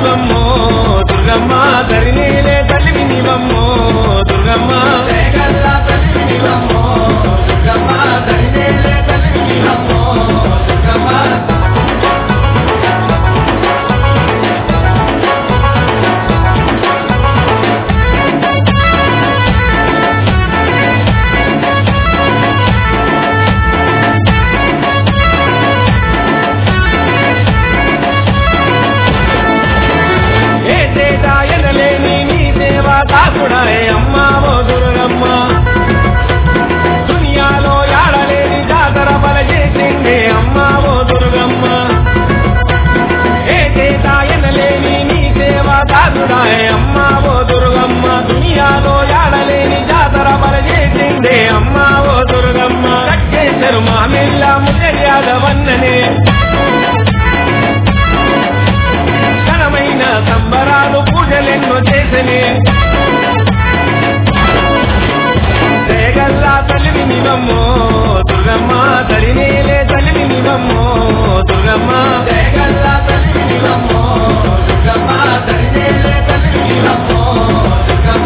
నీవమ్మో దుర్గమ్మ ధరణిలే తల్లివి నీవమ్మో దుర్గమ్మ జయగల్లా తల్లి నీవమ్మో దుర్గమ్మ ధరణిలే తల్లి నీవమ్మో దుర్గమ్మ ఏ చేటాయనలేని నీ సేవ కాకుడాయే అమ్మా ఓ దుర్గమ్మ దునియాలో యాడలేని జాతర బల చేసిందే అమ్మా ఓ దుర్గమ్మ ఏ చేటాయనలేని నీ సేవ కాకుడాయే అమ్మా ఓ దుర్గమ్మ దునియాలో యాడలేని జాతర బల చేసిందే అమ్మా ఓ దుర్గమ్మ కట్టేశారు మా మెల్ల ముజర్యాదవన్ననే ఘనమైన సంబరాలు పూజలెన్నో చేసనే జయగల్లా తల్లివి నివమ్మో దుర్గమ్మ తలినేలే తల్లివి నివమ్మో దుర్గమ్మ జయగల్లా తల్లి నీవమ్మో దుర్గమ్మ ధరణిలే తల్లి నీవమ్మో దుర్గమ్మ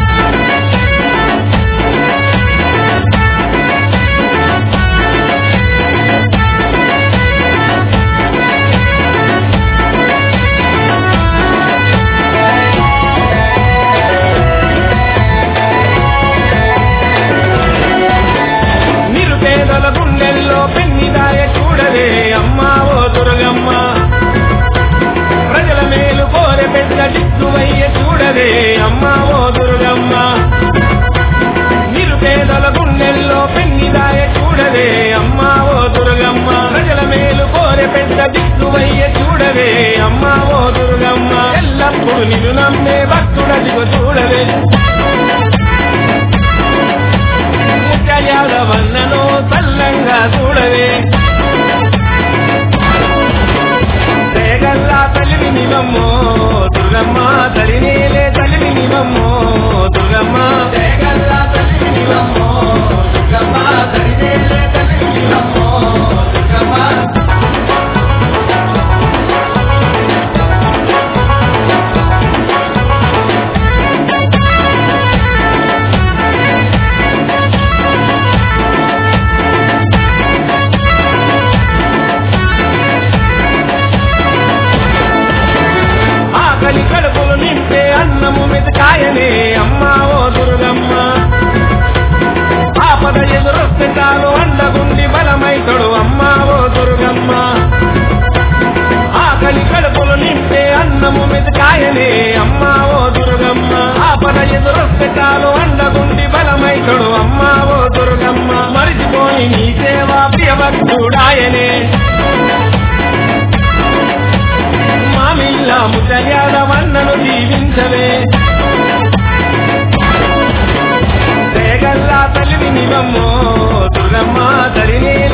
నిరుపేదల గుండెల్లో పెన్నిదాయ చూడలే అమ్మా ఓ దుర్గమ్మ ప్రజల మేలు కోరె పెద్ద దిక్కువయ్య చూడలే అమ్మా ఓ దుర్గమ్మ నిరుపేదల గుండెల్లో పెన్నిదాయ చూడలే అమ్మా ఓ దుర్గమ్మ ప్రజల మేలు కోరె పెద్ద దిక్కువయ్య చూడలే అమ్మా ఓ దుర్గమ్మ ఎల్లప్పుడు నిన్ను నమ్మే భక్తుడదిగో చూడలే ముత్యాలవన్నను తల్లంగా చూడవే జయగల్లా తల్లివి నివమ్మో దుర్గమ్మ తలినేలే తల్లివి నివమ్మో దుర్గమ్మ జయగల్లా తల్లి నీవమ్మో దుర్గమ్మ ధరణిలే తల్లి నీవమ్మో దుర్గమ్మ ఆకలి కడుపులు నింపే అన్నము మెతకాయనే అమ్మా ఓ దుర్గమ్మ ఆపద ఎదురొస్తే చాలు అండగుండి బలమైతడు అమ్మా ఓ దుర్గమ్మ ఆకలి కడుపులు నింపే అన్నము మెతకాయనే అమ్మా ఓ దుర్గమ్మ ఆపద ఎదురొస్తే చాలు అండగుండి బలమైతడు అమ్మా ఓ దుర్గమ్మ మరిచిపోయి నీ సేవ ప్రియభక్తుడాయనే మామిళ్ళ ముసల్యాదవన్నను దీవించవే జయగల్లా తల్లివి నివమ్మో దుర్గమ్మ తలినే